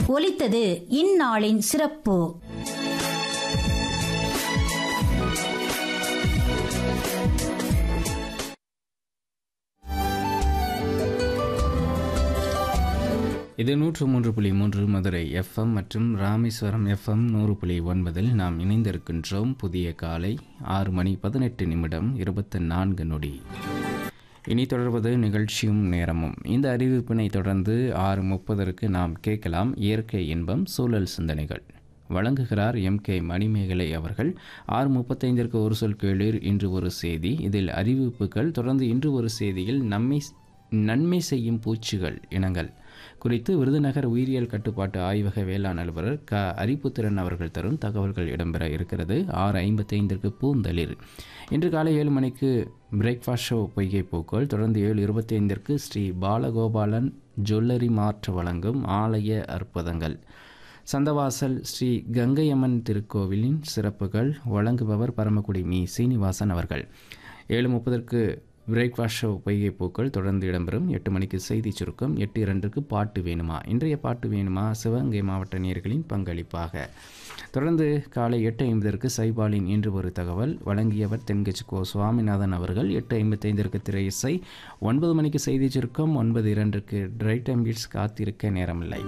ஒலித்தது இந்நாளின் சிறப்பு இது நூற்று மூன்று புள்ளி மூன்று மதுரை எஃப்எம் மற்றும் ராமேஸ்வரம் எஃப்எம் நூறு புள்ளி ஒன்பதில் நாம் இணைந்திருக்கின்றோம் புதிய காலை ஆறு மணி பதினெட்டு நிமிடம் இருபத்தி நான்கு நொடி இனி தொடர்வது நிகழ்ச்சியும் நேரமும் இந்த அறிவிப்பினை தொடர்ந்து ஆறு முப்பதற்கு நாம் கேட்கலாம் இயற்கை இன்பம் சூழல் சிந்தனைகள் வழங்குகிறார் எம் கே மணிமேகலை அவர்கள் ஆறு முப்பத்தைந்திற்கு ஒரு சொல் கேளீர் இன்று ஒரு செய்தி இதில் அறிவிப்புகள் தொடர்ந்து இன்று ஒரு செய்தியில் நம்மை நன்மை செய்யும் பூச்சிகள் இனங்கள் குறித்து விருதுநகர் உயிரியல் கட்டுப்பாட்டு ஆய்வக வேளாண் அலுவலர் க அரிப்புத்திறன் அவர்கள் தரும் தகவல்கள் இடம்பெற இருக்கிறது ஆறு ஐம்பத்தைந்திற்கு பூந்தளிர் இன்று காலை ஏழு மணிக்கு பிரேக்ஃபாஸ்ட் ஷோ பொய்கை பூக்கள் தொடர்ந்து ஏழு இருபத்தி ஐந்திற்கு ஸ்ரீ பாலகோபாலன் ஜுவல்லரி மாற்று வழங்கும் ஆலய அற்புதங்கள் சந்தவாசல் ஸ்ரீ கங்கையம்மன் திருக்கோவிலின் சிறப்புகள் வழங்குபவர் பரமக்குடி மீ சீனிவாசன் அவர்கள் ஏழு முப்பதற்கு பிரேக்ஃபாஸ்ட் ஷோ பொய்கை பூக்கள் தொடர்ந்து இடம்பெறும் எட்டு மணிக்கு செய்தி சுருக்கம் எட்டு இரண்டுக்கு பாட்டு வேணுமா இன்றைய பாட்டு வேணுமா சிவகங்கை மாவட்ட நேர்களின் பங்களிப்பாக தொடர்ந்து காலை எட்டு ஐம்பதற்கு சைபாலின் இன்று ஒரு தகவல் வழங்கியவர் தென்கட்சி கோ சுவாமிநாதன் அவர்கள் எட்டு ஐம்பத்தைந்திற்கு திரை இசை ஒன்பது மணிக்கு செய்தி சுருக்கம் ஒன்பது இரண்டுக்கு ரைட் டைம் பீட்ஸ் காத்திருக்க நேரமில்லை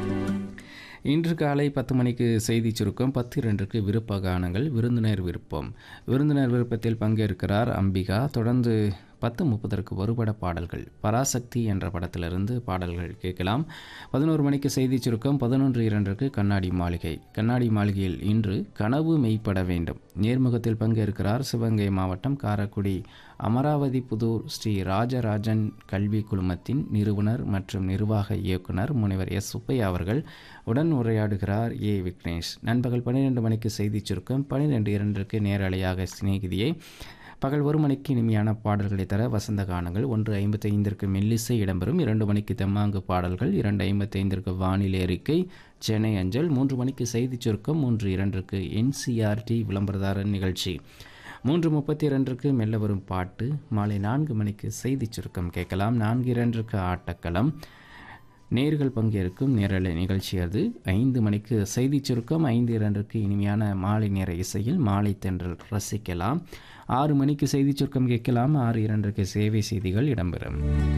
இன்று காலை பத்து மணிக்கு செய்தி சுருக்கம் பத்து இரண்டுக்கு விருப்ப கானங்கள் விருந்தினர் விருப்பம் விருந்தினர் விருப்பத்தில் பங்கேற்கிறார் அம்பிகா தொடர்ந்து பத்து முப்பதற்கு ஒருபட பாடல்கள் பராசக்தி என்ற படத்திலிருந்து பாடல்கள் கேட்கலாம் பதினோரு மணிக்கு செய்தி சுருக்கம் பதினொன்று இரண்டுக்கு கண்ணாடி மாளிகை கண்ணாடி மாளிகையில் இன்று கனவு மெய்ப்பட வேண்டும் நேர்முகத்தில் பங்கேற்கிறார் சிவகங்கை மாவட்டம் காரக்குடி அமராவதி புதூர் ஸ்ரீ ராஜராஜன் கல்வி குழுமத்தின் நிறுவனர் மற்றும் நிர்வாக இயக்குனர் முனைவர் எஸ் சுப்பையா அவர்கள் உடன் உரையாடுகிறார் ஏ விக்னேஷ் நண்பகல் பன்னிரெண்டு மணிக்கு செய்தி சுருக்கம் பன்னிரெண்டு இரண்டுக்கு நேரலையாக சிநேகிதியை பகல் ஒரு மணிக்கு இனிமையான பாடல்களை தர வசந்த கானங்கள் ஒன்று ஐம்பத்தைந்திற்கு மெல்லிசை இடம்பெறும் இரண்டு மணிக்கு தெம்மாங்கு பாடல்கள் இரண்டு ஐம்பத்தைந்திற்கு வானிலை அறிக்கை சென்னை அஞ்சல் மூன்று மணிக்கு செய்தி சுருக்கம் மூன்று இரண்டுக்கு என்சிஆர்டி விளம்பரதாரர் நிகழ்ச்சி மூன்று முப்பத்தி இரண்டுக்கு மெல்ல வரும் பாட்டு மாலை நான்கு மணிக்கு செய்தி சுருக்கம் கேட்கலாம் நான்கு இரண்டுக்கு ஆட்டக்களம் நேர்கள் பங்கேற்கும் நேரலை நிகழ்ச்சி அது ஐந்து மணிக்கு செய்தி சுருக்கம் ஐந்து இரண்டுக்கு இனிமையான மாலை நேர இசையில் மாலை தென்றல் ரசிக்கலாம் ஆறு மணிக்கு செய்தி சுருக்கம் கேட்கலாம் ஆறு இரண்டுக்கு சேவை செய்திகள் இடம்பெறும்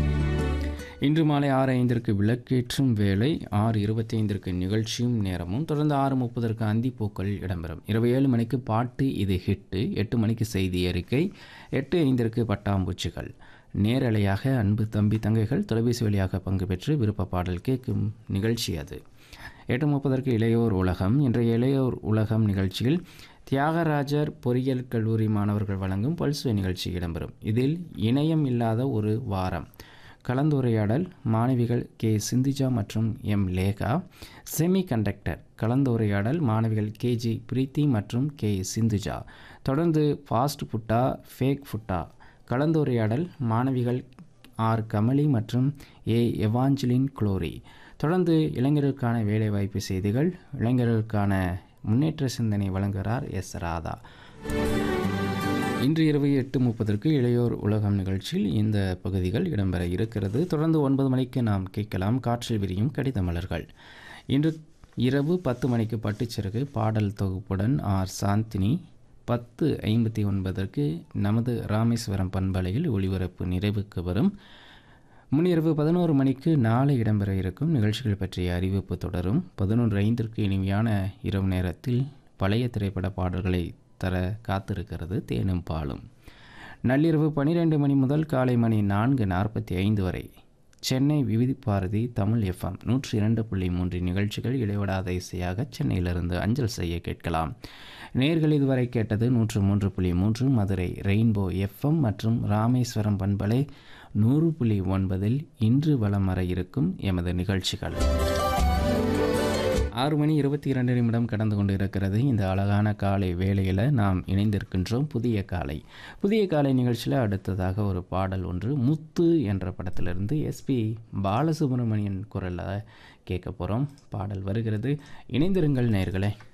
இன்று மாலை ஆறு ஐந்திற்கு விளக்கேற்றும் வேலை ஆறு இருபத்தி ஐந்திற்கு நிகழ்ச்சியும் நேரமும் தொடர்ந்து ஆறு முப்பதற்கு அந்திப்பூக்கள் இடம்பெறும் இரவு ஏழு மணிக்கு பாட்டு இது ஹிட்டு எட்டு மணிக்கு செய்தி அறிக்கை எட்டு ஐந்திற்கு பட்டாம்பூச்சிகள் நேரலையாக அன்பு தம்பி தங்கைகள் தொலைபேசி வழியாக பங்கு பெற்று விருப்ப பாடல் கேட்கும் நிகழ்ச்சி அது எட்டு முப்பதற்கு இளையோர் உலகம் இன்றைய இளையோர் உலகம் நிகழ்ச்சியில் தியாகராஜர் பொறியியல் கல்லூரி மாணவர்கள் வழங்கும் பல்சுவை நிகழ்ச்சி இடம்பெறும் இதில் இணையம் இல்லாத ஒரு வாரம் கலந்துரையாடல் மாணவிகள் கே சிந்திஜா மற்றும் எம் லேகா செமி கண்டக்டர் கலந்துரையாடல் மாணவிகள் கேஜி பிரீத்தி மற்றும் கே சிந்துஜா தொடர்ந்து ஃபாஸ்ட் ஃபுட்டா ஃபேக் ஃபுட்டா கலந்துரையாடல் மாணவிகள் ஆர் கமலி மற்றும் ஏ எவாஞ்சலின் குளோரி தொடர்ந்து இளைஞர்களுக்கான வேலைவாய்ப்பு செய்திகள் இளைஞர்களுக்கான முன்னேற்ற சிந்தனை வழங்குகிறார் எஸ் ராதா இன்று இரவு எட்டு முப்பதற்கு இளையோர் உலகம் நிகழ்ச்சியில் இந்த பகுதிகள் இடம்பெற இருக்கிறது தொடர்ந்து ஒன்பது மணிக்கு நாம் கேட்கலாம் காற்றில் விரியும் கடித மலர்கள் இன்று இரவு பத்து மணிக்கு பட்டுச்சிறகு பாடல் தொகுப்புடன் ஆர் சாந்தினி பத்து ஐம்பத்தி ஒன்பதற்கு நமது ராமேஸ்வரம் பண்பலையில் ஒளிபரப்பு நிறைவுக்கு வரும் முன்னிரவு பதினோரு மணிக்கு நாளை இடம்பெற இருக்கும் நிகழ்ச்சிகள் பற்றிய அறிவிப்பு தொடரும் பதினொன்று ஐந்திற்கு இனிமையான இரவு நேரத்தில் பழைய திரைப்பட பாடல்களை தர காத்திருக்கிறது தேனும் பாலும் நள்ளிரவு பன்னிரெண்டு மணி முதல் காலை மணி நான்கு நாற்பத்தி ஐந்து வரை சென்னை விவிதி பாரதி தமிழ் எஃப்எம் நூற்றி இரண்டு புள்ளி மூன்று நிகழ்ச்சிகள் இடைவிடாத இசையாக சென்னையிலிருந்து அஞ்சல் செய்ய கேட்கலாம் நேர்கள் இதுவரை கேட்டது நூற்று மூன்று புள்ளி மூன்று மதுரை ரெயின்போ எஃப்எம் மற்றும் ராமேஸ்வரம் பண்பலை நூறு புள்ளி ஒன்பதில் இன்று வலம் வர இருக்கும் எமது நிகழ்ச்சிகள் ஆறு மணி இருபத்தி இரண்டு நிமிடம் கடந்து கொண்டு இருக்கிறது இந்த அழகான காலை வேளையில் நாம் இணைந்திருக்கின்றோம் புதிய காலை புதிய காலை நிகழ்ச்சியில் அடுத்ததாக ஒரு பாடல் ஒன்று முத்து என்ற படத்திலிருந்து எஸ்பி பாலசுப்ரமணியன் குரலில் கேட்க போகிறோம் பாடல் வருகிறது இணைந்திருங்கள் நேர்களே